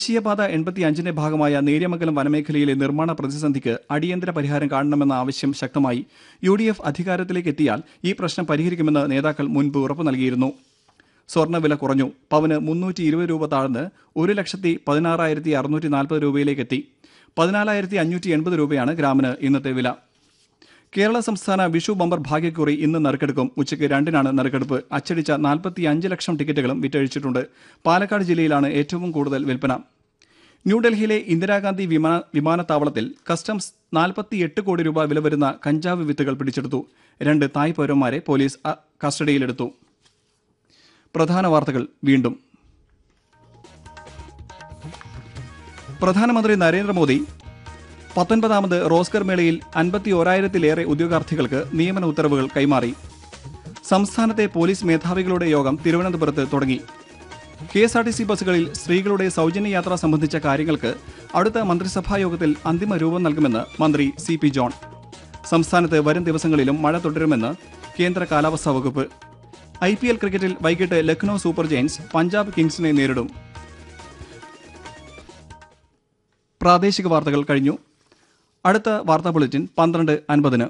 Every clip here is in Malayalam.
ദേശീയപാത എൺപത്തിയഞ്ചിന്റെ ഭാഗമായ നേര്യമംഗലം വനമേഖലയിലെ നിർമ്മാണ പ്രതിസന്ധിക്ക് അടിയന്തര പരിഹാരം കാണണമെന്ന ആവശ്യം ശക്തമായി യു ഡി എഫ് അധികാരത്തിലേക്ക് എത്തിയാൽ ഈ പ്രശ്നം പരിഹരിക്കുമെന്ന് നേതാക്കൾ മുൻപ് ഉറപ്പു നൽകിയിരുന്നു സ്വർണ്ണവില കുറഞ്ഞു പവന് മുന്നൂറ്റി ഇരുപത് രൂപ താഴ്ന്ന് ഒരു ലക്ഷത്തി പതിനാറായിരത്തി അറുന്നൂറ്റി നാൽപ്പത് രൂപയിലേക്കെത്തി പതിനാലായിരത്തി അഞ്ഞൂറ്റി എൺപത് രൂപയാണ് ഗ്രാമിന് ഇന്നത്തെ വില കേരള സംസ്ഥാന വിഷു ബമ്പർ ഭാഗ്യക്കുറി ഇന്ന് നറുക്കെടുക്കും ഉച്ചയ്ക്ക് രണ്ടിനാണ് നറുക്കെടുപ്പ് അച്ചടിച്ച നാൽപ്പത്തി അഞ്ച് ലക്ഷം ടിക്കറ്റുകളും വിറ്റഴിച്ചിട്ടുണ്ട് പാലക്കാട് ജില്ലയിലാണ് ഏറ്റവും കൂടുതൽ വിൽപ്പന ന്യൂഡൽഹിയിലെ ഇന്ദിരാഗാന്ധി വിമാന വിമാനത്താവളത്തിൽ കസ്റ്റംസ് നാൽപ്പത്തിയെട്ട് കോടി രൂപ വില വരുന്ന കഞ്ചാവ് വിത്തുകൾ പിടിച്ചെടുത്തു രണ്ട് തായ് പൗരന്മാരെ പോലീസ് അ, കസ്റ്റഡിയിലെടുത്തു പ്രധാന വാർത്തകൾ വീണ്ടും പ്രധാനമന്ത്രി നരേന്ദ്രമോദി പത്തൊൻപതാമത് റോസ്കർ മേളയിൽ അൻപത്തി ഓരായിരത്തിലേറെ ഉദ്യോഗാർത്ഥികൾക്ക് നിയമന ഉത്തരവുകൾ കൈമാറി സംസ്ഥാനത്തെ പോലീസ് മേധാവികളുടെ യോഗം തിരുവനന്തപുരത്ത് തുടങ്ങി K S R T C ബസ്സുകളിൽ സ്ത്രീകളുടെ സൗജന്യ യാത്ര സംബന്ധിച്ച കാര്യങ്ങൾക്ക് അടുത്ത മന്ത്രിസഭാ യോഗത്തിൽ അന്തിമ രൂപം നൽകുമെന്ന് മന്ത്രി സി പി ജോൺ സംസ്ഥാനത്ത് വരും ദിവസങ്ങളിലും മഴ തുടരുമെന്ന് കേന്ദ്ര കാലാവസ്ഥാ വകുപ്പ് ഐ പി എൽ ക്രിക്കറ്റിൽ വൈകിട്ട് ലക്നൌ സൂപ്പർ ജയൻസ് പഞ്ചാബ് കിങ്സിനെ നേരിടും പ്രാദേശിക വാർത്തകൾ കഴിഞ്ഞു അടുത്ത വാർത്താ ബുള്ളറ്റിൻ പന്ത്രണ്ട് അൻപതിന്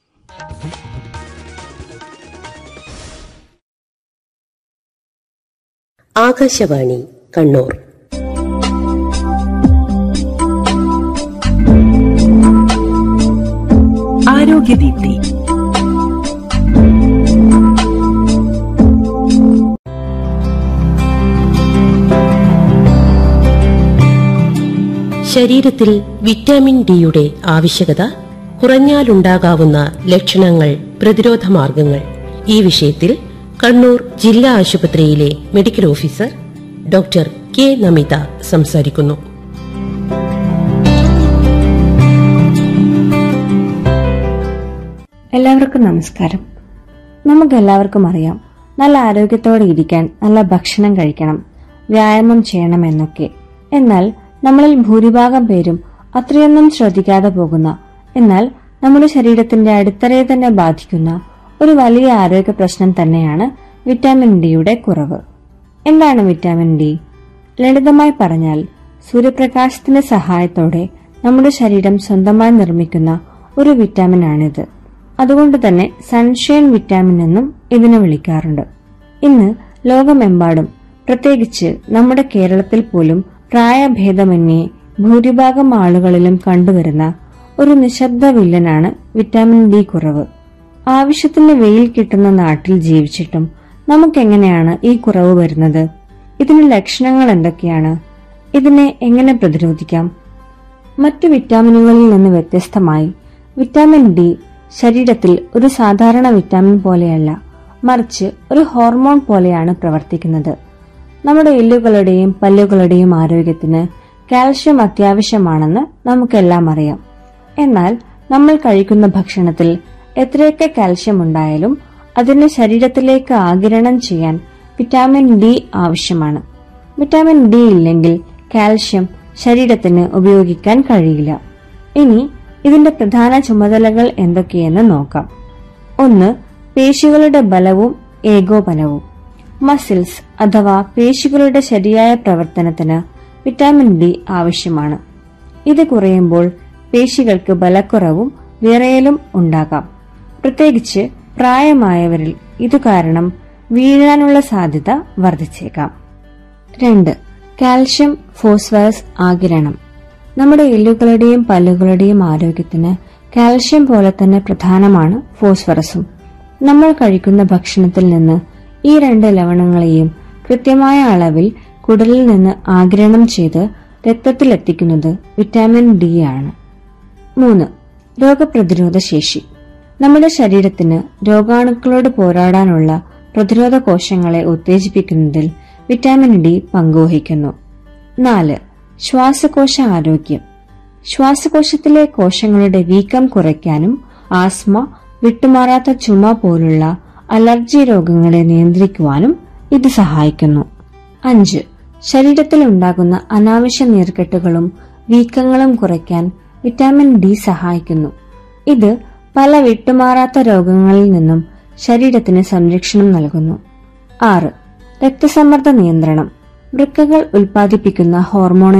ആകാശവാണി കണ്ണൂർ ആരോഗ്യദീപ്തി ശരീരത്തിൽ വിറ്റാമിൻ ഡിയുടെ ആവശ്യകത കുറഞ്ഞാലുണ്ടാകാവുന്ന ലക്ഷണങ്ങൾ പ്രതിരോധ മാർഗങ്ങൾ ഈ വിഷയത്തിൽ കണ്ണൂർ ജില്ലാ ആശുപത്രിയിലെ medical officer doctor K Namitha സംസാരിക്കുന്നു എല്ലാവർക്കും നമസ്കാരം നമുക്ക് എല്ലാവർക്കും അറിയാം നല്ല ആരോഗ്യത്തോടെ ഇരിക്കാൻ നല്ല ഭക്ഷണം കഴിക്കണം വ്യായാമം ചെയ്യണം എന്നൊക്കെ എന്നാൽ നമ്മളിൽ ഭൂരിഭാഗം പേരും അത്രയൊന്നും ശ്രദ്ധിക്കാതെ പോകുന്ന എന്നാൽ നമ്മുടെ ശരീരത്തിന്റെ അടിത്തറയെ തന്നെ ബാധിക്കുന്ന ഒരു വലിയ ആരോഗ്യ പ്രശ്നം തന്നെയാണ് വിറ്റാമിൻ ഡിയുടെ കുറവ് എന്താണ് വിറ്റാമിൻ ഡി ലളിതമായി പറഞ്ഞാൽ സൂര്യപ്രകാശത്തിന്റെ സഹായത്തോടെ നമ്മുടെ ശരീരം സ്വന്തമായി നിർമ്മിക്കുന്ന ഒരു വിറ്റാമിൻ ആണിത് അതുകൊണ്ട് തന്നെ സൺഷൈൻ വിറ്റാമിൻ എന്നും ഇതിനെ വിളിക്കാറുണ്ട് ഇന്ന് ലോകമെമ്പാടും പ്രത്യേകിച്ച് നമ്മുടെ കേരളത്തിൽ പോലും പ്രായഭേദമന്യേ ഭൂരിഭാഗം ആളുകളിലും കണ്ടുവരുന്ന ഒരു നിശബ്ദ വില്ലനാണ് വിറ്റാമിൻ ഡി കുറവ് ആവശ്യത്തിന് വെയിൽ കിട്ടുന്ന നാട്ടിൽ ജീവിച്ചിട്ടും നമുക്കെങ്ങനെയാണ് ഈ കുറവ് വരുന്നത് ഇതിന് ലക്ഷണങ്ങൾ എന്തൊക്കെയാണ് ഇതിനെ എങ്ങനെ പ്രതിരോധിക്കാം മറ്റു വിറ്റാമിനുകളിൽ നിന്ന് വ്യത്യസ്തമായി വിറ്റാമിൻ ഡി ശരീരത്തിൽ ഒരു സാധാരണ വിറ്റാമിൻ പോലെയല്ല മറിച്ച് ഒരു ഹോർമോൺ പോലെയാണ് പ്രവർത്തിക്കുന്നത് നമ്മുടെ എല്ലുകളുടെയും പല്ലുകളുടെയും ആരോഗ്യത്തിന് കാൽഷ്യം അത്യാവശ്യമാണെന്ന് നമുക്കെല്ലാം അറിയാം എന്നാൽ നമ്മൾ കഴിക്കുന്ന ഭക്ഷണത്തിൽ എത്രയൊക്കെ കാൽഷ്യം ഉണ്ടായാലും അതിനെ ശരീരത്തിലേക്ക് ആഗിരണം ചെയ്യാൻ വിറ്റാമിൻ ഡി ആവശ്യമാണ് വിറ്റാമിൻ ഡി ഇല്ലെങ്കിൽ കാൽഷ്യം ശരീരത്തിന് ഉപയോഗിക്കാൻ കഴിയില്ല ഇനി ഇതിന്റെ പ്രധാന ചുമതലകൾ എന്തൊക്കെയെന്ന് നോക്കാം ഒന്ന് പേശികളുടെ ബലവും ഏകോപനവും മസിൽസ് അഥവാ പേശികളുടെ ശരിയായ പ്രവർത്തനത്തിന് വിറ്റാമിൻ ഡി ആവശ്യമാണ് ഇത് കുറയുമ്പോൾ പേശികൾക്ക് ബലക്കുറവും വിറയലും ഉണ്ടാകാം പ്രത്യേകിച്ച് പ്രായമായവരിൽ ഇത് കാരണം വീഴാനുള്ള സാധ്യത വർദ്ധിച്ചേക്കാം രണ്ട് കാൽഷ്യം ഫോസ്ഫറസ് ആകിരണം നമ്മുടെ എല്ലുകളുടെയും പല്ലുകളുടെയും ആരോഗ്യത്തിന് കാൽഷ്യം പോലെ തന്നെ പ്രധാനമാണ് ഫോസ്ഫറസും നമ്മൾ കഴിക്കുന്ന ഭക്ഷണത്തിൽ നിന്ന് ഈ രണ്ട് ലവണങ്ങളെയും കൃത്യമായ അളവിൽ കുടലിൽ നിന്ന് ആഗിരണം ചെയ്ത് രക്തത്തിലെത്തിക്കുന്നത് വിറ്റാമിൻ ഡി ആണ് മൂന്ന് രോഗപ്രതിരോധ ശേഷി നമ്മുടെ ശരീരത്തിന് രോഗാണുക്കളോട് പോരാടാനുള്ള പ്രതിരോധ കോശങ്ങളെ ഉത്തേജിപ്പിക്കുന്നതിൽ വിറ്റാമിൻ ഡി പങ്കുവഹിക്കുന്നു നാല് ശ്വാസകോശ ആരോഗ്യം ശ്വാസകോശത്തിലെ കോശങ്ങളുടെ വീക്കം കുറയ്ക്കാനും ആസ്മ വിട്ടുമാറാത്ത ചുമ പോലുള്ള അലർജി രോഗങ്ങളെ നിയന്ത്രിക്കുവാനും ഇത് സഹായിക്കുന്നു അഞ്ച് ശരീരത്തിൽ ഉണ്ടാകുന്ന അനാവശ്യ നീർക്കെട്ടുകളും വീക്കങ്ങളും കുറയ്ക്കാൻ വിറ്റാമിൻ ഡി സഹായിക്കുന്നു ഇത് പല വിട്ടുമാറാത്ത രോഗങ്ങളിൽ നിന്നും ശരീരത്തിന് സംരക്ഷണം നൽകുന്നു ആറ് രക്തസമ്മർദ്ദ നിയന്ത്രണം വൃക്കകൾ ഉൽപ്പാദിപ്പിക്കുന്ന ഹോർമോൺ